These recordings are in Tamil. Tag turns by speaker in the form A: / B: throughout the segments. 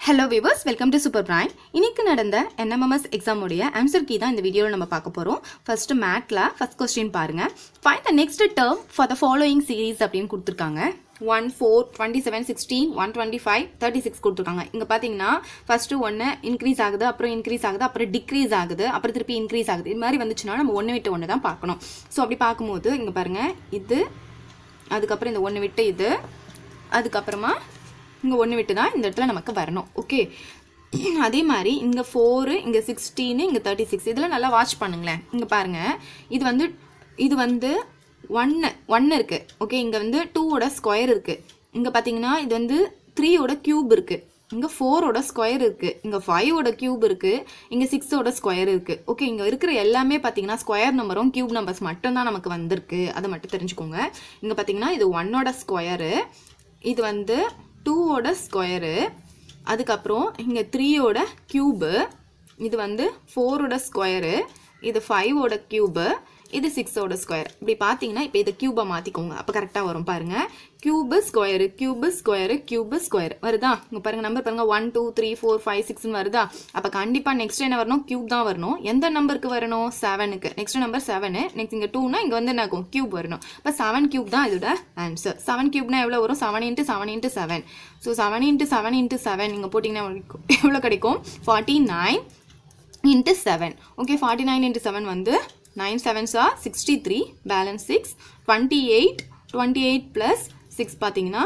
A: hello viewers welcome to super brain இன்னைக்கு நடந்த என்எம்எம்எஸ் எக்ஸாமுடைய ஆன்சர் கீ தான் இந்த வீடியோவில் நம்ம பார்க்க போகிறோம் ஃபர்ஸ்ட் மேட்ல ஃபர்ஸ்ட் கொஸ்டின் பாருங்க find the next term for the following series அப்படின்னு கொடுத்துருக்காங்க one four twenty seven sixteen one twenty five thirty six கொடுத்துருக்காங்க இங்கே பார்த்தீங்கன்னா ஃபர்ஸ்ட் ஒன்று இன்க்ரீஸ் ஆகுது அப்புறம் இன்க்ரீஸ் ஆகுது அப்புறம் டிக்ரீஸ் ஆகுது அப்புறம் திருப்பி இன்க்ரீஸ் ஆகுது இது மாதிரி வந்துச்சுன்னா நம்ம ஒன்று விட்டு ஒன்று தான் பார்க்கணும் ஸோ அப்படி பார்க்கும்போது இங்கே பாருங்க இது அதுக்கப்புறம் இந்த ஒன்று விட்டு இது அதுக்கப்புறமா இங்கே ஒன்று விட்டு தான் இந்த இடத்துல நமக்கு வரணும் ஓகே அதே மாதிரி இங்கே ஃபோரு இங்கே சிக்ஸ்டீனு இங்கே தேர்ட்டி சிக்ஸ் இதெல்லாம் நல்லா வாட்ச் பண்ணுங்களேன் இங்கே பாருங்கள் இது வந்து இது வந்து ஒன்று ஒன்று இருக்குது ஓகே இங்கே வந்து டூவோட ஸ்கொயர் இருக்குது இங்கே பார்த்தீங்கன்னா இது வந்து த்ரீயோட க்யூப் இருக்குது இங்கே ஃபோரோட ஸ்கொயர் இருக்குது இங்கே ஃபைவோட க்யூப் இருக்குது இங்கே சிக்ஸோட ஸ்கொயர் இருக்குது ஓகே இங்கே இருக்கிற எல்லாமே பார்த்தீங்கன்னா ஸ்கொயர் நம்பரும் க்யூப் நம்பர்ஸ் மட்டும்தான் நமக்கு வந்திருக்கு அதை மட்டும் தெரிஞ்சுக்கோங்க இங்கே பார்த்தீங்கன்னா இது ஒன்னோட ஸ்கொயரு இது வந்து டூவோட ஸ்கொயரு அதுக்கப்புறம் இங்கே த்ரீயோட க்யூபு இது வந்து ஃபோரோட ஸ்கொயரு இது ஃபைவோட க்யூபு இது சிக்ஸோட ஸ்கொயர் இப்படி பார்த்தீங்கன்னா இப்போ இதை க்யூபை மாற்றிக்கோங்க அப்போ கரெக்டாக வரும் பாருங்க cube square cube square cube square வருதா இங்கே பாருங்க நம்பர் பாருங்க one two three four five சிக்ஸ்னு வருதா அப்போ கண்டிப்பாக நெக்ஸ்ட் என்ன வரணும் க்யூப் தான் வரணும் எந்த நம்பருக்கு வரணும் செவனுக்கு நெக்ஸ்ட் நம்பர் செவனு நெக்ஸ்ட் இங்கே டூனா இங்கே வந்து என்ன ஆகும் க்யூப் வரணும் இப்போ செவன் க்யூப் தான் இதோட ஆன்சர் செவன் க்யூப்னா எவ்வளோ வரும் seven into seven into seven so seven into seven into seven இங்கே போட்டிங்கன்னா எவ்வளோ கிடைக்கும் forty nine into seven okay forty nine into seven வந்து nine sevens are sixty three balance six twenty eight twenty eight plus six பார்த்தீங்கன்னா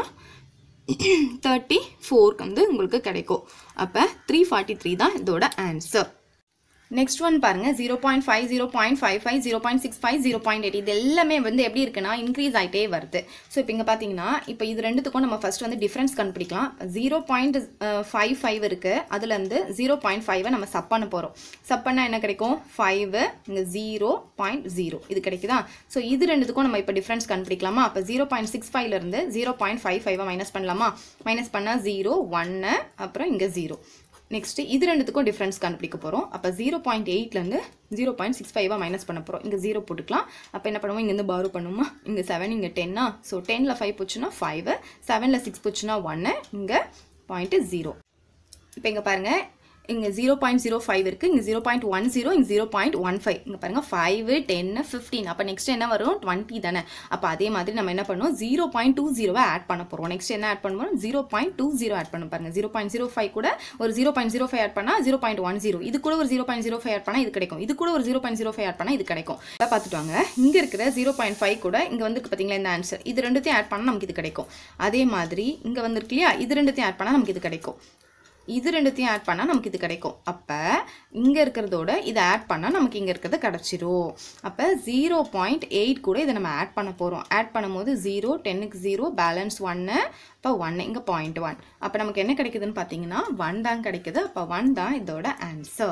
A: தேர்ட்டி ஃபோர்க்கு வந்து உங்களுக்கு கிடைக்கும் அப்போ த்ரீ ஃபார்ட்டி த்ரீ தான் இதோட ஆன்சர் நெக்ஸ்ட் ஒன் பாருங்க zero point five zero point five five zero point six five zero point eight இது எல்லாமே வந்து எப்படி இருக்குன்னா இன்க்ரீஸ் ஆகிட்டே வருது ஸோ இப்போ இங்கே பார்த்தீங்கன்னா இப்போ இது ரெண்டுத்துக்கும் நம்ம ஃபர்ஸ்ட் வந்து டிஃப்ரென்ஸ் கண்டுபிடிக்கலாம் ஜீரோ பாயிண்ட் ஃபைவ் ஃபைவ் இருக்கு அதுலேருந்து ஜீரோ பாயிண்ட் ஃபைவை நம்ம சப் பண்ண போகிறோம் சப் பண்ணால் என்ன கிடைக்கும் ஃபைவ் இங்கே ஜீரோ பாயிண்ட் ஜீரோ இது கிடைக்குதா ஸோ இது ரெண்டுத்துக்கும் நம்ம இப்போ டிஃப்ரென்ஸ் கண்டுபிடிக்கலாமா அப்போ ஜீரோ பாயிண்ட் சிக்ஸ் ஃபைவ்லேருந்து ஜீரோ பாயிண்ட் ஃபைவ் ஃபைவை மைனஸ் பண்ணலாமா மைனஸ் பண்ணால் ஜீரோ ஒன்று அப்புறம் இங்கே ஜீரோ நெக்ஸ்ட் இது ரெண்டுத்துக்கும் டிஃப்ரென்ஸ் கண்டுபிடிக்க போகிறோம் அப்போ ஜீரோ பாயிண்ட் எயிட்லேருந்து ஜீரோ பாயிண்ட் சிக்ஸ் ஃபைவாக மைனஸ் பண்ண போகிறோம் இங்கே ஜீரோ போட்டுக்கலாம் அப்போ என்ன பண்ணுவோம் இங்கேருந்து பாரோ பண்ணுமா இங்கே செவன் இங்கே டென்னா ஸோ டெனில் ஃபைவ் போச்சுன்னா ஃபைவ் செவனில் சிக்ஸ் போச்சுன்னா ஒன்று இங்கே பாயிண்ட்டு ஜீரோ இப்போ இங்கே பாருங்கள் இங்கே ஜீரோ பாயிண்ட் ஜீரோ ஃபைவ் இருக்குது இங்கே ஜீரோ பாயிண்ட் ஒன் ஜீரோ இங்கே ஜீரோ பாயிண்ட் ஒன் ஃபைவ் இங்கே பாருங்கள் ஃபைவ் டென்னு ஃபிஃப்டீன் அப்போ நெக்ஸ்ட் என்ன வரும் டுவெண்ட்டி தானே அப்போ அதே மாதிரி நம்ம என்ன பண்ணுவோம் ஜீரோ பாயிண்ட் டூ ஜீரோவை ஆட் பண்ண போகிறோம் நெக்ஸ்ட் என்ன ஆட் பண்ணுவோம் zero point two zero add பண்ண பாருங்க ஜீரோ பாயிண்ட் ஜீரோ ஃபைவ் கூட ஒரு zero point zero five add பண்ணால் ஜீரோ பாயிண்ட் ஒன் ஜீரோ இது கூட ஒரு zero point zero five add பண்ணால் இது கிடைக்கும் இது கூட ஒரு zero point zero five add பண்ணால் இது கிடைக்கும் அதை பார்த்துட்டு வாங்க இங்கே இருக்கிற ஜீரோ பாயிண்ட் ஃபைவ் கூட இங்கே வந்து பார்த்தீங்களா இந்த ஆன்சர் இது ரெண்டுத்தையும் ஆட் பண்ணால் நமக்கு இது கிடைக்கும் அதே மாதிரி இங்கே வந்திருக்கு இல்லையா இது ரெண்டுத்தையும் ஆட் பண்ணால் நமக்கு இது கிடைக்கும் இது ரெண்டுத்தையும் ஆட் பண்ணால் நமக்கு இது கிடைக்கும் அப்போ இங்கே இருக்கிறதோட இதை ஆட் பண்ணால் நமக்கு இங்கே இருக்கிறது கிடச்சிரும் அப்போ ஜீரோ பாயிண்ட் எயிட் கூட இதை நம்ம ஆட் பண்ண போகிறோம் ஆட் பண்ணும்போது ஜீரோ டென்னுக்கு ஜீரோ பேலன்ஸ் ஒன்று அப்போ ஒன் இங்கே பாயிண்ட் ஒன் அப்போ நமக்கு என்ன கிடைக்குதுன்னு பார்த்தீங்கன்னா ஒன் தான் கிடைக்குது அப்போ ஒன் தான் இதோட ஆன்சர்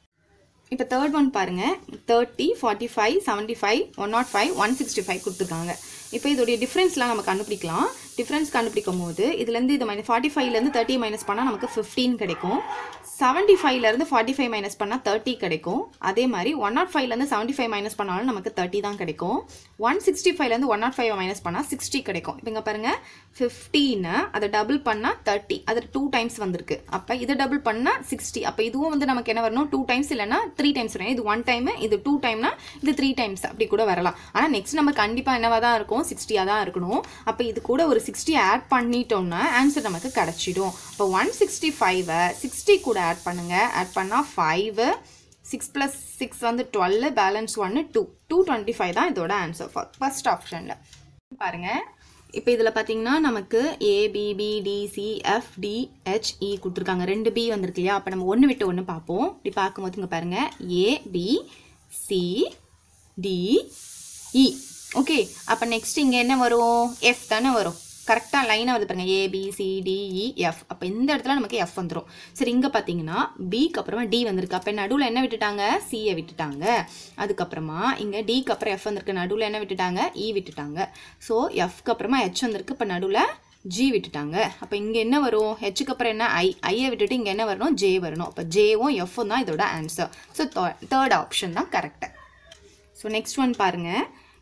A: இப்போ தேர்ட் ஒன் பாருங்க thirty forty five seventy five one nought five one sixty five கொடுத்துருக்காங்க இப்போ இதோடைய டிஃப்ரென்ஸ்லாம் நம்ம கண்டுபிடிக்கலாம் டிஃப்ரென்ஸ் கண்டுபிடிக்கும் போது இதுலேருந்து இது மைனஸ் ஃபார்ட்டி ஃபைவ்லேருந்து தேர்ட்டி மைனஸ் பண்ணால் நமக்கு ஃபிஃப்டீன் கிடைக்கும் செவன்ட்டி ஃபைவ்லேருந்து ஃபார்ட்டி ஃபைவ் மைனஸ் பண்ணால் தேர்ட்டி கிடைக்கும் அதே மாதிரி ஒன் நாட் ஃபைவ்லேருந்து செவன்ட்டி ஃபைவ் மைனஸ் பண்ணாலும் நமக்கு தேர்ட்டி தான் கிடைக்கும் ஒன் சிக்ஸ்டி ஃபைவ்லேருந்து ஒன் நாட் ஃபைவ் மைனஸ் பண்ணால் சிக்ஸ்டி கிடைக்கும் இப்போ இங்கே பாருங்கள் ஃபிஃப்டீனை அதை டபுள் பண்ணால் தேர்ட்டி அது டூ டைம்ஸ் வந்திருக்கு அப்போ இதை டபுள் பண்ணால் சிக்ஸ்டி அப்போ இதுவும் வந்து நமக்கு என்ன வரணும் டூ டைம்ஸ் இல்லைன்னா த்ரீ டைம்ஸ் வரும் இது ஒன் டைம் இது டூ டைம்னா இது த்ரீ டைம்ஸ் அப்படி கூட வரலாம் ஆனால் நெக்ஸ்ட் நம்ம கண்டிப்பாக என்னவா தான் இருக்கும் சிக்ஸ்டியாக தான் இருக்கணும் அப்போ இது கூட ஒரு சிக்ஸ்டி ஆட் பண்ணிட்டோம்னா ஆன்சர் நமக்கு கிடச்சிடும் இப்போ ஒன் சிக்ஸ்டி ஃபைவை சிக்ஸ்டி கூட ஆட் பண்ணுங்கள் ஆட் பண்ணால் ஃபைவ் சிக்ஸ் ப்ளஸ் சிக்ஸ் வந்து டுவெல் பேலன்ஸ் ஒன்று டூ டூ டுவெண்ட்டி ஃபைவ் தான் இதோட ஆன்சர் ஃபார் ஃபர்ஸ்ட் ஆப்ஷனில் பாருங்கள் இப்போ இதில் பார்த்தீங்கன்னா நமக்கு A B B D C F D H E கொடுத்துருக்காங்க ரெண்டு பி வந்திருக்கு இல்லையா அப்போ நம்ம ஒன்று விட்டு ஒன்று பார்ப்போம் இப்படி பார்க்கும்போது இங்கே பாருங்கள் A B C D E okay அப்போ நெக்ஸ்ட் இங்கே என்ன வரும் எஃப் தானே வரும் கரெக்டாக லைனாக வருது பாருங்க A B C D E F அப்போ இந்த இடத்துல நமக்கு எஃப் வந்துடும் சரி இங்கே பார்த்தீங்கன்னா பிக்கு அப்புறமா டி வந்திருக்கு அப்போ நடுவில் என்ன விட்டுட்டாங்க சியை விட்டுட்டாங்க அதுக்கப்புறமா இங்கே டிக்கு அப்புறம் எஃப் வந்திருக்கு நடுவில் என்ன விட்டுட்டாங்க இ விட்டுட்டாங்க ஸோ எஃப்க்கு அப்புறமா ஹெச் வந்திருக்கு இப்போ நடுவில் ஜி விட்டுட்டாங்க அப்போ இங்கே என்ன வரும் ஹெச்சுக்கு அப்புறம் என்ன ஐ ஐயை விட்டுட்டு இங்கே என்ன வரணும் ஜே வரணும் அப்போ ஜேவும் எஃப்பும் தான் இதோட ஆன்சர் ஸோ தேர்ட் ஆப்ஷன் தான் கரெக்டு ஸோ நெக்ஸ்ட் ஒன் பாருங்கள்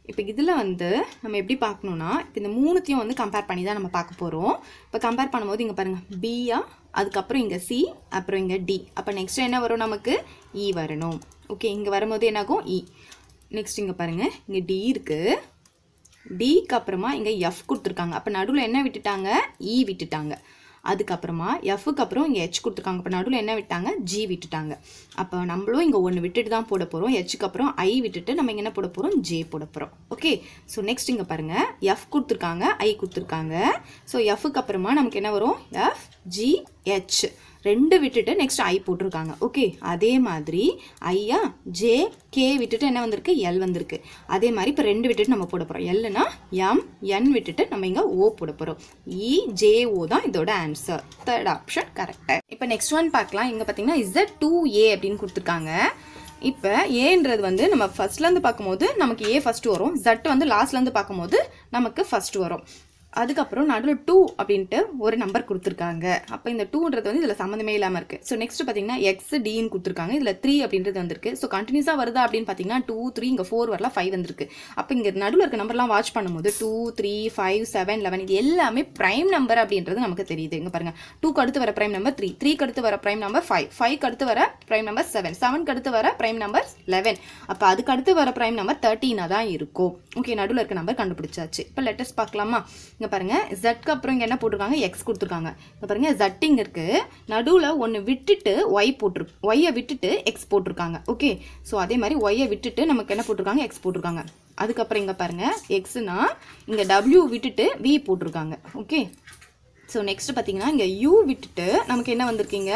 A: இப்போ இதில் வந்து நம்ம எப்படி பார்க்கணுன்னா இப்போ இந்த மூணுத்தையும் வந்து கம்பேர் பண்ணி தான் நம்ம பார்க்க போகிறோம் இப்போ கம்பேர் பண்ணும்போது இங்கே பாருங்கள் பியா அதுக்கப்புறம் இங்கே சி அப்புறம் இங்கே டி அப்போ நெக்ஸ்ட் என்ன வரும் நமக்கு இ வரணும் ஓகே இங்கே வரும்போது என்னாகும் இ நெக்ஸ்ட் இங்கே பாருங்கள் இங்கே டி இருக்குது டிக்கு அப்புறமா இங்கே எஃப் கொடுத்துருக்காங்க அப்போ நடுவில் என்ன விட்டுட்டாங்க இ விட்டுட்டாங்க அதுக்கப்புறமா எஃப்க்கு அப்புறம் இங்கே ஹெச் கொடுத்துருக்காங்க அப்போ நடுவில் என்ன விட்டாங்க ஜி விட்டுட்டாங்க அப்போ நம்மளும் இங்கே ஒன்று விட்டுட்டு தான் போட போகிறோம் ஹெச்சுக்கு அப்புறம் ஐ விட்டுட்டு நம்ம இங்கே என்ன போட போகிறோம் ஜே போட போகிறோம் ஓகே ஸோ நெக்ஸ்ட் இங்கே பாருங்கள் எஃப் கொடுத்துருக்காங்க ஐ கொடுத்துருக்காங்க ஸோ எஃப்க்கு அப்புறமா நமக்கு என்ன வரும் எஃப் ஜி ஹெச் ரெண்டு விட்டுட்டு நெக்ஸ்ட் ஐ போட்டிருக்காங்க ஓகே அதே மாதிரி ஐயா ஜே கே விட்டுட்டு என்ன வந்திருக்கு எல் வந்திருக்கு அதே மாதிரி இப்போ ரெண்டு விட்டுட்டு நம்ம போட போகிறோம் எல்னா எம் என் விட்டுட்டு நம்ம இங்கே ஓ போட போகிறோம் இ ஜே ஓ தான் இதோட ஆன்சர் தேர்ட் ஆப்ஷன் கரெக்டாக இப்போ நெக்ஸ்ட் ஒன் பார்க்கலாம் இங்கே பார்த்தீங்கன்னா இசட் டூ ஏ அப்படின்னு கொடுத்துருக்காங்க இப்போ ஏன்றது வந்து நம்ம ஃபர்ஸ்ட்லேருந்து பார்க்கும்போது நமக்கு ஏ ஃபர்ஸ்ட் வரும் ஜட் வந்து லாஸ்ட்லேருந்து பார்க்கும்போது நமக்கு ஃபர்ஸ்ட் வரும் அதுக்கப்புறம் நடுவில் டூ அப்படின்ட்டு ஒரு நம்பர் கொடுத்துருக்காங்க அப்போ இந்த டூன்றது வந்து இதில் சம்மந்தமே இல்லாமல் இருக்குது ஸோ நெக்ஸ்ட் பார்த்தீங்கன்னா எக்ஸ் டின்னு கொடுத்துருக்காங்க இதில் த்ரீ அப்படின்றது வந்திருக்கு ஸோ கண்டினியூஸாக வருதா அப்படின்னு பார்த்தீங்கன்னா டூ த்ரீ இங்கே ஃபோர் வரல ஃபைவ் வந்திருக்கு அப்போ இங்கே நடுவில் இருக்க நம்பர்லாம் வாட்ச் பண்ணும்போது two three five seven eleven இது எல்லாமே ப்ரைம் நம்பர் அப்படின்றது நமக்கு தெரியுது இங்கே பாருங்கள் டூக்கு அடுத்து வர ப்ரைம் நம்பர் த்ரீ த்ரீக்கு அடுத்து வர ப்ரைம் நம்பர் ஃபைவ் ஃபைவ்க்கு அடுத்து வர ப்ரைம் நம்பர் செவன் செவனுக்கு அடுத்து வர ப்ரைம் நம்பர் லெவன் அப்போ அதுக்கு அடுத்து வர ப்ரைம் நம்பர் தேர்ட்டீனாக தான் இருக்கும் ஓகே நடுவில் இருக்க நம்பர் கண்டுபிடிச்சாச்சு இப்போ லெட்டர்ஸ் பார்க்கலாமா இங்கே பாருங்க ஜட்க்கு அப்புறம் இங்கே என்ன போட்டிருக்காங்க எக்ஸ் கொடுத்துருக்காங்க இங்கே பாருங்க ஜட்டிங் இருக்கு நடுவில் ஒன்று விட்டுட்டு ஒய் போட்டிரு ஒய்யை விட்டுட்டு எக்ஸ் போட்டிருக்காங்க ஓகே ஸோ அதே மாதிரி ஒய்யை விட்டுட்டு நமக்கு என்ன போட்டிருக்காங்க எக்ஸ் போட்டிருக்காங்க அதுக்கப்புறம் இங்கே பாருங்க எக்ஸ்னா இங்கே டபிள்யூ விட்டுட்டு வி போட்டிருக்காங்க ஓகே ஸோ நெக்ஸ்ட் பார்த்தீங்கன்னா இங்கே யூ விட்டுட்டு நமக்கு என்ன வந்திருக்கீங்க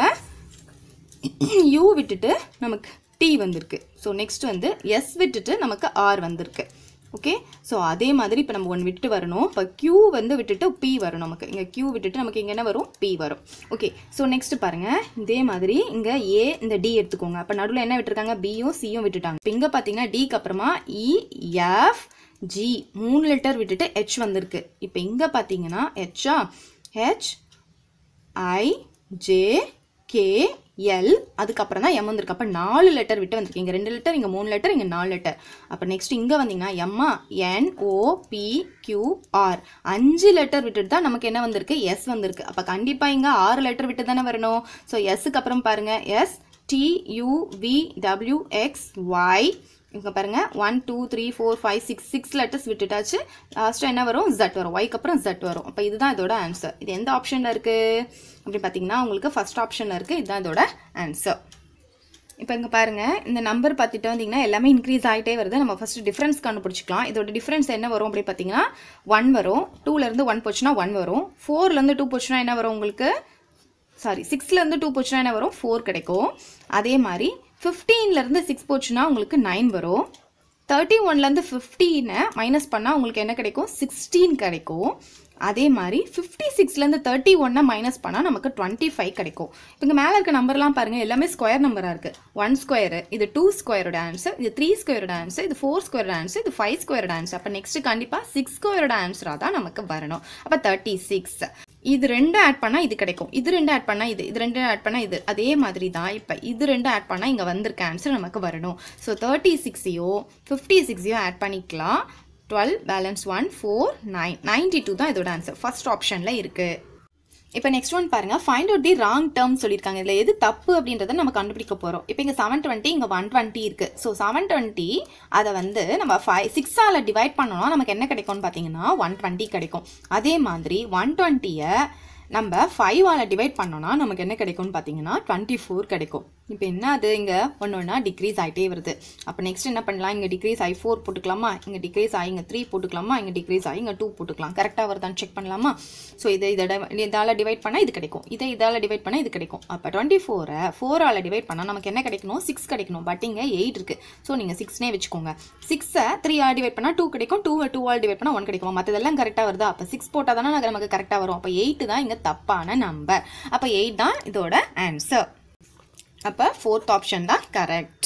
A: யூ விட்டுட்டு நமக்கு டி வந்திருக்கு ஸோ நெக்ஸ்ட் வந்து எஸ் விட்டுட்டு நமக்கு ஆர் வந்திருக்கு ஓகே ஸோ அதே மாதிரி இப்போ நம்ம ஒன்று விட்டுட்டு வரணும் இப்போ Q வந்து விட்டுட்டு P வரும் நமக்கு இங்கே Q விட்டுட்டு நமக்கு இங்கே என்ன வரும் P வரும் ஓகே ஸோ நெக்ஸ்ட் பாருங்கள் இதே மாதிரி இங்கே ஏ இந்த டி எடுத்துக்கோங்க அப்போ நடுவில் என்ன விட்டுருக்காங்க பியும் சியும் விட்டுட்டாங்க இப்போ இங்கே பார்த்தீங்கன்னா டிக்கு அப்புறமா இ எஃப் ஜி மூணு லெட்டர் விட்டுட்டு ஹெச் வந்திருக்கு இப்போ இங்கே பார்த்தீங்கன்னா ஹெச்சா H I J K L அதுக்கப்புறம் தான் எம் வந்திருக்கு அப்போ நாலு லெட்டர் விட்டு வந்திருக்கு இங்கே ரெண்டு லெட்டர் இங்கே மூணு லெட்டர் இங்கே நாலு லெட்டர் அப்போ நெக்ஸ்ட் இங்கே வந்தீங்கன்னா எம்மா N O P Q R அஞ்சு லெட்டர் விட்டுட்டு தான் நமக்கு என்ன வந்திருக்கு எஸ் வந்திருக்கு அப்போ கண்டிப்பாக இங்கே ஆறு லெட்டர் விட்டு தானே வரணும் ஸோ எஸ்ஸுக்கு அப்புறம் பாருங்க S T U V W X Y இங்கே பாருங்க one two three four five six six letters விட்டுட்டாச்சு லாஸ்ட்டாக என்ன வரும் ஜட் வரும் ஒய்க்கு அப்புறம் ஜட் வரும் அப்போ இதுதான் இதோட ஆன்சர் இது எந்த ஆப்ஷனில் இருக்குது அப்படி பார்த்தீங்கன்னா உங்களுக்கு ஃபர்ஸ்ட் ஆப்ஷனில் இருக்குது இதுதான் இதோட ஆன்சர் இப்போ இங்கே பாருங்கள் இந்த நம்பர் பார்த்துட்டு வந்தீங்கன்னா எல்லாமே இன்க்ரீஸ் ஆகிட்டே வருது நம்ம ஃபஸ்ட்டு டிஃப்ரென்ஸ் கண்டுபிடிச்சிக்கலாம் இதோட டிஃப்ரென்ஸ் என்ன வரும் அப்படி பார்த்தீங்கன்னா ஒன் வரும் டூலேருந்து ஒன் போச்சுன்னா ஒன் வரும் ஃபோர்லேருந்து டூ போச்சுன்னா என்ன வரும் உங்களுக்கு சாரி சிக்ஸ்லேருந்து டூ போச்சுன்னா என்ன வரும் ஃபோர் கிடைக்கும் அதே மாதிரி ஃபிஃப்டீன்லேருந்து சிக்ஸ் போச்சுன்னா உங்களுக்கு நைன் வரும் தேர்ட்டி ஒன்லேருந்து ஃபிஃப்டீனை மைனஸ் பண்ணால் உங்களுக்கு என்ன கிடைக்கும் சிக்ஸ்டீன் கிடைக்கும் அதே மாதிரி ஃபிஃப்டி சிக்ஸ்லேருந்து தேர்ட்டி ஒன்னை மைனஸ் பண்ணால் நமக்கு டுவெண்ட்டி ஃபைவ் கிடைக்கும் இப்போ இங்கே மேலே இருக்க நம்பர்லாம் பாருங்கள் எல்லாமே ஸ்கொயர் நம்பராக இருக்குது ஒன் ஸ்கொயரு இது டூ ஸ்கொயரோட ஆன்சர் இது த்ரீ ஸ்கொயரோட ஆன்சர் இது ஃபோர் ஸ்கொயரோட ஆன்சர் இது ஃபைவ் ஸ்கொயரோட ஆன்சர் அப்போ நெக்ஸ்ட் கண்டிப்பாக சிக்ஸ் ஸ்கொயரோட ஆன்சராக தான் நமக்கு வரணும் அப்போ தேர்ட்டி சிக்ஸ் இது ரெண்டு ஆட் பண்ணால் இது கிடைக்கும் இது ரெண்டு ஆட் பண்ணால் இது இது ரெண்டு ஆட் பண்ணால் இது அதே மாதிரி தான் இப்போ இது ரெண்டு ஆட் பண்ணால் இங்கே வந்திருக்க ஆன்சர் நமக்கு வரணும் ஸோ தேர்ட்டி சிக்ஸையோ ஃபிஃப்டி சிக்ஸையோ ஆட் பண்ணிக்கலாம் twelve balance one four nine ninety two தான் இதோட ஆன்சர் ஃபர்ஸ்ட் ஆப்ஷனில் இருக்குது இப்போ நெக்ஸ்ட் ஒன் பாருங்க find out the wrong term சொல்லியிருக்காங்க இதில் எது தப்பு அப்படின்றத நம்ம கண்டுபிடிக்க போகிறோம் இப்போ இங்கே செவன் டுவெண்ட்டி இங்கே ஒன் டுவெண்ட்டி இருக்கு ஸோ செவன் டுவெண்ட்டி அதை வந்து நம்ம ஃபைவ் சிக்ஸால் டிவைட் பண்ணோம்னா நமக்கு என்ன கிடைக்கும்னு பார்த்தீங்கன்னா ஒன் டுவெண்ட்டி கிடைக்கும் அதே மாதிரி ஒன் டுவெண்ட்டியை நம்ம ஃபைவால் டிவைட் பண்ணோம்னா நமக்கு என்ன கிடைக்கும்னு பார்த்தீங்கன்னா டுவெண்ட்டி ஃபோர் கிடைக்கும் இப்போ என்ன அது இங்கே ஒன்று ஒன்றா டிக்ரீஸ் ஆகிட்டே வருது அப்போ நெக்ஸ்ட் என்ன பண்ணலாம் இங்கே டிக்ரீஸ் ஆகி ஃபோர் போட்டுக்கலாமா இங்கே டிக்ரீஸ் ஆகி இங்கே த்ரீ போட்டுக்கலாமா இங்கே டிக்ரீஸ் ஆகி இங்கே டூ போட்டுக்கலாம் கரெக்டாக வருதான்னு செக் பண்ணலாமா ஸோ இதை இதை இதால் டிவைட் பண்ணால் இது கிடைக்கும் இதை இதால் டிவைட் பண்ணால் இது கிடைக்கும் அப்போ டுவெண்ட்டி ஃபோரை ஃபோரால் டிவைட் பண்ணால் நமக்கு என்ன கிடைக்கணும் சிக்ஸ் கிடைக்கணும் பட் இங்கே எயிட் இருக்குது ஸோ நீங்கள் சிக்ஸ்னே வச்சுக்கோங்க சிக்ஸை த்ரீ ஆல் டிவைட் பண்ணால் டூ கிடைக்கும் டூ டூ ஆல் டிவைட் பண்ணால் ஒன் கிடைக்கும் மற்றதெல்லாம் கரெக்டாக வருதா அப்போ சிக்ஸ் போட்டால் தானே நமக்கு கரெக்டாக வரும் அப்போ எயிட் தான் இங்கே தப்பான நம்பர் அப்போ எயிட் தான் இதோட ஆன்சர் அப்போ ஃபோர்த் ஆப்ஷன் தான் கரெக்ட்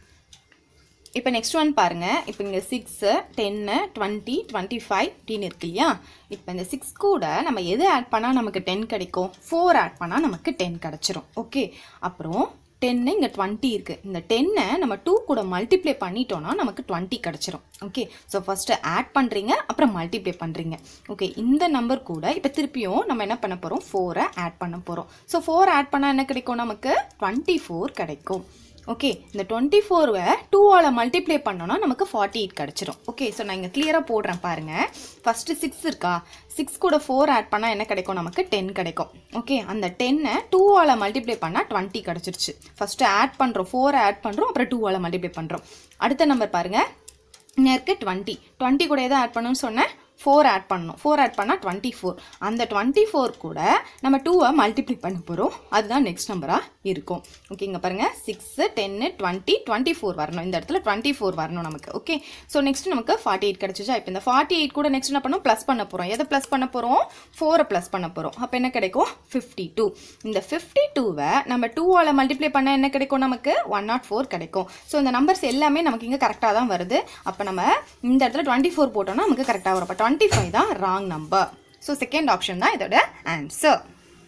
A: இப்போ நெக்ஸ்ட் ஒன் பாருங்க இப்போ இங்கே six ten twenty twenty five அப்படின்னு இருக்கு இல்லையா இப்போ இந்த சிக்ஸ் கூட நம்ம எது ஆட் பண்ணால் நமக்கு டென் கிடைக்கும் ஃபோர் ஆட் பண்ணால் நமக்கு டென் கிடச்சிரும் ஓகே அப்புறம் டென்னு இங்கே டுவெண்ட்டி இருக்குது இந்த டென்னை நம்ம டூ கூட மல்டிப்ளை பண்ணிட்டோம்னா நமக்கு டுவெண்ட்டி கிடச்சிரும் ஓகே ஸோ ஃபஸ்ட்டு ஆட் பண்ணுறீங்க அப்புறம் மல்டிப்ளை பண்ணுறீங்க ஓகே இந்த நம்பர் கூட இப்போ திருப்பியும் நம்ம என்ன பண்ண போகிறோம் ஃபோரை ஆட் பண்ண போகிறோம் ஸோ ஃபோர் ஆட் பண்ணால் என்ன கிடைக்கும் நமக்கு டுவெண்ட்டி ஃபோர் கிடைக்கும் ஓகே இந்த டுவெண்ட்டி ஃபோரை டூவால் மல்டிப்ளை பண்ணோன்னா நமக்கு ஃபார்ட்டி எயிட் கிடச்சிரும் ஓகே ஸோ நான் இங்கே கிளியராக போடுறேன் பாருங்கள் ஃபஸ்ட்டு சிக்ஸ் இருக்கா சிக்ஸ் கூட ஃபோர் ஆட் பண்ணால் என்ன கிடைக்கும் நமக்கு டென் கிடைக்கும் ஓகே அந்த டென்னை டூவால் மல்டிப்ளை பண்ணால் டுவெண்ட்டி கிடச்சிருச்சு ஃபஸ்ட்டு ஆட் பண்ணுறோம் ஃபோரை ஆட் பண்ணுறோம் அப்புறம் டூவால் மல்டிப்ளை பண்ணுறோம் அடுத்த நம்பர் பாருங்கள் இன்னும் இருக்குது டுவெண்ட்டி டுவெண்ட்டி கூட எதை ஆட் பண்ணணும்னு சொன்னேன் ஃபோர் ஆட் பண்ணணும் ஃபோர் ஆட் பண்ணால் டுவெண்ட்டி ஃபோர் அந்த டுவெண்ட்டி ஃபோர் கூட நம்ம டூவை மல்டிப்ளை பண்ண போகிறோம் அதுதான் நெக்ஸ்ட் நம்பராக இருக்கும் ஓகே இங்கே பாருங்கள் six ten twenty twenty four வரணும் இந்த இடத்துல டுவெண்ட்டி ஃபோர் வரணும் நமக்கு ஓகே ஸோ நெக்ஸ்ட் நமக்கு ஃபார்ட்டி எயிட் கிடச்சிச்சா இப்போ இந்த ஃபார்ட்டி எயிட் கூட நெக்ஸ்ட் என்ன பண்ணோம் ப்ளஸ் பண்ண போகிறோம் எதை ப்ளஸ் பண்ண போகிறோம் ஃபோரை ப்ளஸ் பண்ண போகிறோம் அப்போ என்ன கிடைக்கும் ஃபிஃப்டி டூ இந்த ஃபிஃப்டி டூவை நம்ம டூவால் மல்டிப்ளை பண்ண என்ன கிடைக்கும் நமக்கு ஒன் நாட் ஃபோர் கிடைக்கும் ஸோ இந்த நம்பர்ஸ் எல்லாமே நமக்கு இங்கே கரெக்டாக தான் வருது அப்போ நம்ம இந்த இடத்துல டுவெண்ட்டி ஃபோர் போட்டோம்னா நமக்கு கரெக்டாக வரும் அப்போ டுவெண்ட்டி ஃபைவ் தான் wrong number so second option தான் இதோட ஆன்சர்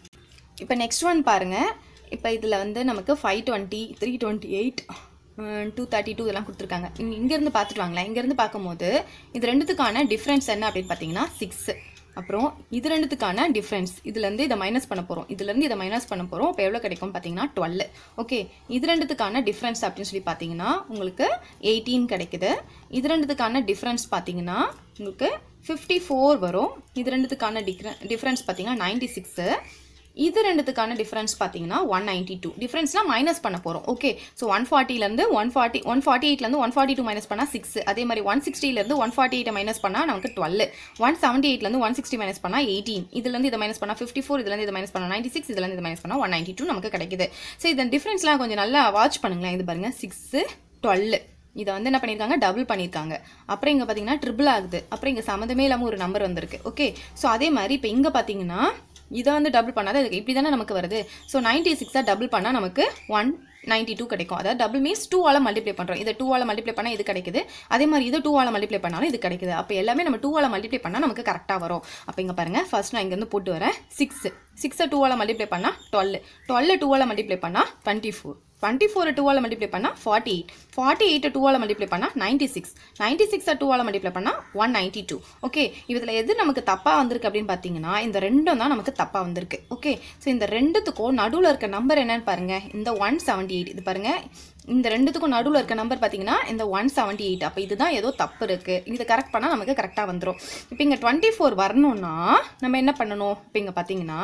A: இப்போ நெக்ஸ்ட் ஒன் பாருங்கள் இப்போ இதில் வந்து நமக்கு five twenty three twenty eight two thirty two இதெல்லாம் கொடுத்துருக்காங்க இங்க- இங்கேருந்து பார்த்துட்டு வாங்களேன் இங்கேருந்து பார்க்கும்போது இது ரெண்டுத்துக்கான டிஃப்ரென்ஸ் என்ன அப்படின்னு பார்த்தீங்கன்னா சிக்ஸ் அப்புறம் இது ரெண்டுத்துக்கான டிஃப்ரென்ஸ் இதுலேருந்து இதை மைனஸ் பண்ண போகிறோம் இதுலேருந்து இதை மைனஸ் பண்ண போகிறோம் இப்போ எவ்வளோ கிடைக்கும் பார்த்தீங்கன்னா டுவெல் ஓகே இது ரெண்டுத்துக்கான டிஃப்ரென்ஸ் அப்படின்னு சொல்லி பார்த்தீங்கன்னா உங்களுக்கு எயிட்டீன் கிடைக்குது இது ரெண்டுத்துக்கான டிஃப்ரென்ஸ் பார்த்தீங்கன்னா உங்களுக்கு ஃபிஃப்டி ஃபோர் வரும் இது ரெண்டுத்துக்கான டிஃப்ரெ டிஃப்ரென்ஸ் பார்த்தீங்கன்னா நைன்டி சிக்ஸு இது ரெண்டுத்துக்கான டிஃப்ரென்ஸ் பார்த்தீங்கன்னா ஒன் நைன்டி டூ டிஃப்ரென்ஸ்னா மைனஸ் பண்ண போகிறோம் ஓகே ஸோ ஒன் ஃபார்ட்டிலேருந்து ஒன் ஃபார்ட்டி ஒன் ஃபார்ட்டி எயிட்லேருந்து ஒன் ஃபார்ட்டி டூ மைனஸ் பண்ணால் சிக்ஸ் அதே மாதிரி ஒன் சிக்ஸ்டிலேருந்து ஒன் ஃபார்ட்டி எயிட்டை மைனஸ் பண்ணால் நமக்கு டுவெல் ஒன் செவன்ட்டி எயிட்லேருந்து ஒன் சிக்ஸ்டி மைனஸ் பண்ணால் எயிட்டீன் இதுலேருந்து இதை மைனஸ் பண்ணால் ஃபிஃப்டி ஃபோர் இதுலேருந்து இதை மைனஸ் பண்ணால் நைன்டி சிக்ஸ் இதுலேருந்து இதை மைனஸ் பண்ணால் ஒன் நைன்டி டூ நமக்கு கிடைக்குது ஸோ இந்த டிஃப்ரென்ஸ்லாம் கொஞ்சம் நல்லா வாட்ச் பண்ணுங்களேன் இது பாருங்கள் சிக்ஸு டுவெல் இதை வந்து என்ன பண்ணியிருக்காங்க டபுள் பண்ணியிருக்காங்க அப்புறம் இங்கே பார்த்தீங்கன்னா ட்ரிபிள் ஆகுது அப்புறம் இங்கே சம்மந்தமே இல்லாமல் ஒரு நம்பர் வந்திருக்கு ஓகே ஸோ அதே மாதிரி இப்போ இங்கே பார்த்தீங்கன்னா இதை வந்து டபுள் பண்ணாத இதுக்கு இப்படி தானே நமக்கு வருது ஸோ நைன்டி சிக்ஸாக டபுள் பண்ணால் நமக்கு ஒன் நைன்டி டூ கிடைக்கும் அதாவது டபுள் மீன்ஸ் டூவால் மல்டிப்ளை பண்ணுறோம் இதை டூவால் மல்டிப்ளை பண்ணால் இது கிடைக்குது அதே மாதிரி இது டூவால் மல்டிப்ளை பண்ணாலும் இது கிடைக்குது அப்போ எல்லாமே நம்ம டூவால் மல்டிப்ளை பண்ணால் நமக்கு கரெக்டாக வரும் அப்போ இங்கே பாருங்கள் ஃபர்ஸ்ட் நான் இங்கேருந்து போட்டு வரேன் சிக்ஸ் சிக்ஸை டூவால் மல்டிப்ளை பண்ணால் டுவெல் டுவெல் டூவால் மல்டிப்ளை பண்ணால் டுவெண்ட்டி ஃபோர் டுவெண்ட்டி ஃபோர் டூவால் மல்டிப்ளை பண்ணால் ஃபார்ட்டி எயிட் ஃபார்ட்டி எயிட் டூவால் மல்டிப்ளை பண்ணால் நைன்ட்டி சிக்ஸ் நைன்ட்டி சிக்ஸை டூவால் மல்டிப்ளை பண்ணால் ஒன் நைன்ட்டி டூ ஓகே இதில் எது நமக்கு தப்பாக வந்திருக்கு அப்படின்னு பார்த்தீங்கன்னா இந்த ரெண்டும் தான் நமக்கு தப்பாக வந்திருக்கு ஓகே ஸோ இந்த ரெண்டுத்துக்கும் நடுவில் இருக்க நம்பர் என்னன்னு பாருங்கள் இந்த ஒன் செவன்ட்டி எயிட் இது பாருங்கள் இந்த ரெண்டுத்துக்கும் நடுவில் இருக்க நம்பர் பார்த்தீங்கன்னா இந்த ஒன் செவன்ட்டி எயிட் அப்போ இதுதான் ஏதோ தப்பு இருக்குது இதை கரெக்ட் பண்ணால் நமக்கு கரெக்டாக வந்துடும் இப்போ இங்கே டுவெண்ட்டி ஃபோர் வரணும்னா நம்ம என்ன பண்ணணும் இப்போ இங்கே பார்த்தீங்கன்னா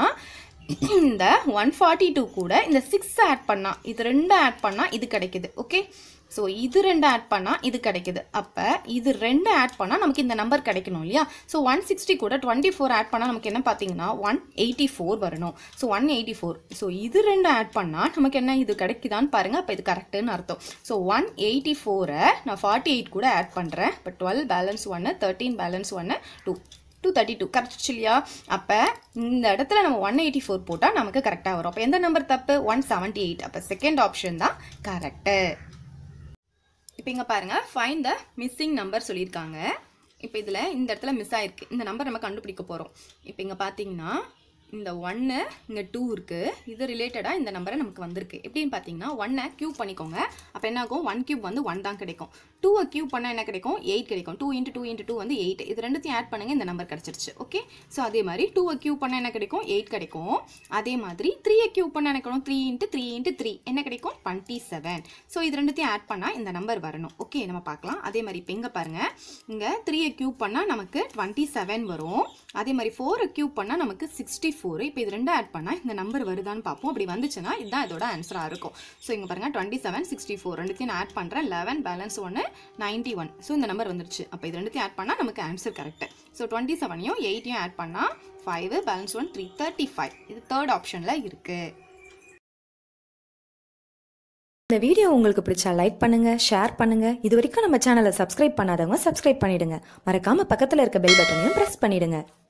A: இந்த ஒன் ஃபார்ட்டி டூ கூட இந்த சிக்ஸ் ஆட் பண்ணால் இது ரெண்டு ஆட் பண்ணால் இது கிடைக்குது ஓகே ஸோ இது ரெண்டு ஆட் பண்ணால் இது கிடைக்குது அப்போ இது ரெண்டு ஆட் பண்ணால் நமக்கு இந்த நம்பர் கிடைக்கணும் இல்லையா ஸோ ஒன் சிக்ஸ்டி கூட டுவெண்ட்டி ஃபோர் ஆட் பண்ணால் நமக்கு என்ன பார்த்தீங்கன்னா ஒன் எயிட்டி ஃபோர் வரணும் so one eighty four so இது ரெண்டு ஆட் பண்ணால் நமக்கு என்ன இது கிடைக்குதான்னு பாருங்கள் அப்போ இது கரெக்டுன்னு அர்த்தம் ஸோ ஒன் எயிட்டி ஃபோரை நான் ஃபார்ட்டி எயிட் கூட ஆட் பண்ணுறேன் இப்போ டுவெல் பேலன்ஸ் ஒன்று தேர்ட்டீன் பேலன்ஸ் ஒன்று two two thirty two correct இல்லையா அப்போ இந்த இடத்துல நம்ம ஒன் எயிட்டி ஃபோர் போட்டால் நமக்கு கரெக்டாக வரும் அப்போ எந்த நம்பர் தப்பு ஒன் செவன்ட்டி எயிட் அப்போ செகண்ட் ஆப்ஷன் தான் கரெக்டு இப்போ இங்கே பாருங்கள் ஃபைன் த மிஸ்ஸிங் நம்பர் சொல்லியிருக்காங்க இப்போ இதில் இந்த இடத்துல மிஸ் ஆயிருக்கு இந்த நம்பர் நம்ம கண்டுபிடிக்க போகிறோம் இப்போ இங்கே பார்த்தீங்கன்னா இந்த ஒன்று இங்கே டூ இருக்குது இது ரிலேட்டடாக இந்த நம்பரை நமக்கு வந்திருக்கு எப்படின்னு பார்த்தீங்கன்னா ஒன்னை க்யூப் பண்ணிக்கோங்க அப்போ என்ன ஆகும் ஒன் கியூப் வந்து ஒன் தான் கிடைக்கும் டூவை க்யூப் பண்ணால் என்ன கிடைக்கும் எயிட் கிடைக்கும் two into two into two வந்து எயிட் இது ரெண்டுத்தையும் ஆட் பண்ணுங்க இந்த நம்பர் கிடச்சிருச்சு ஓகே ஸோ அதே மாதிரி டூவை க்யூப் பண்ணால் என்ன கிடைக்கும் எயிட் கிடைக்கும் அதே மாதிரி த்ரீயை க்யூப் பண்ணால் என்ன கிடைக்கும் three into three into three என்ன கிடைக்கும் டுவெண்ட்டி செவன் ஸோ இது ரெண்டுத்தையும் ஆட் பண்ணால் இந்த நம்பர் வரணும் ஓகே நம்ம பார்க்கலாம் அதே மாதிரி இப்போ இங்கே பாருங்கள் இங்கே த்ரீயை க்யூப் பண்ணால் நமக்கு டுவெண்ட்டி செவன் வரும் அதே மாதிரி ஃபோரை க்யூப் பண்ணால் நமக்கு சிக்ஸ்டி ஃபோர் இப்போ இது ரெண்டும் ஆட் பண்ணால் இந்த நம்பர் வருதான்னு பார்ப்போம் அப்படி வந்துச்சுன்னா இதுதான் இதோட ஆன்சராக இருக்கும் ஸோ இங்கே பாருங்கள் டுவெண்ட்டி செவன் சிக்ஸ்டி ஃபோர் ரெண்டுத்தையும் நான் ஆட் பண்ணுறேன் லெவன் பேலன்ஸ் ஒன்று நைன்ட்டி ஒன் ஸோ இந்த நம்பர் வந்துருச்சு அப்போ இது ரெண்டுத்தையும் ஆட் பண்ணால் நமக்கு ஆன்சர் கரெக்ட் ஸோ டுவெண்ட்டி செவனையும் எயிட்டையும் ஆட் பண்ணால் five balance one three thirty five இது தேர்ட் ஆப்ஷனில் இருக்குது
B: இந்த வீடியோ உங்களுக்கு பிடிச்சா லைக் பண்ணுங்க ஷேர் பண்ணுங்க இது வரைக்கும் நம்ம சேனலை சப்ஸ்கிரைப் பண்ணாதவங்க சப்ஸ்கிரைப் பண்ணிடுங்க மறக்காம பக்கத்துல இருக்க பெல் பட்டனையும் பிரஸ் பண்ணிடுங்க